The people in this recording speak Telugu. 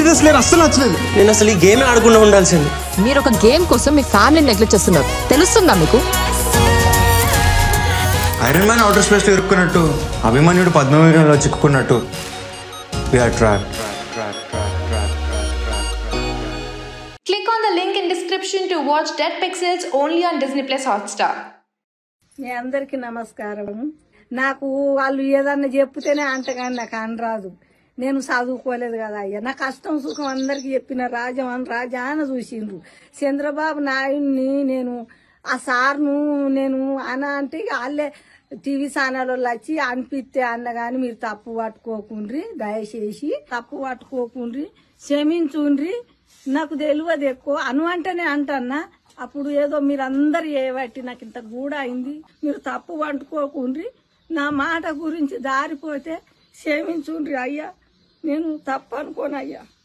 సీరియస్ లేరు అస్సలు నచ్చలేదు నేను అసలు ఈ గేమ్ ఆడకుండా ఉండాల్సింది మీరు ఒక గేమ్ కోసం మీ ఫ్యామిలీని నెగ్లెక్ట్ చేస్తున్నారు తెలుస్తుందా మీకు ఐరన్ మ్యాన్ అవుటర్ స్పేస్ లో ఇరుక్కున్నట్టు అభిమన్యుడు పద్మవీరంలో చిక్కుకున్నట్టు VR trap Click on the link in description to watch Dead Pixels only on Disney Plus Hotstar. మీ అందరికీ నమస్కారం నాకు వాళ్ళు ఏదన్నా చెప్తేనే అంటగాని నాకు అనరాదు నేను చదువుకోలేదు కదా అయ్యా నా కష్టం సుఖం అందరికి చెప్పిన రాజం అని రాజాన చూసిండ్రు చంద్రబాబు నాయుడిని నేను ఆ సార్ను నేను అన అంటే ఇక వాళ్ళే టీవీ ఛానల్ వాళ్ళు వచ్చి అనిపిస్తే అన్న కానీ మీరు తప్పు పట్టుకోకుండ్రి దయచేసి తప్పు పట్టుకోకుండ్రి క్షమించుండ్రి నాకు తెలియదు ఎక్కువ అను అంటేనే అంటన్నా అప్పుడు ఏదో మీరు అందరు ఏబట్టి నాకు ఇంత గూడ అయింది మీరు తప్పు వండుకోకుండ్రి నా మాట గురించి దారిపోతే క్షమించుండ్రి అయ్యా నేను తప్పు అనుకోను అయ్యా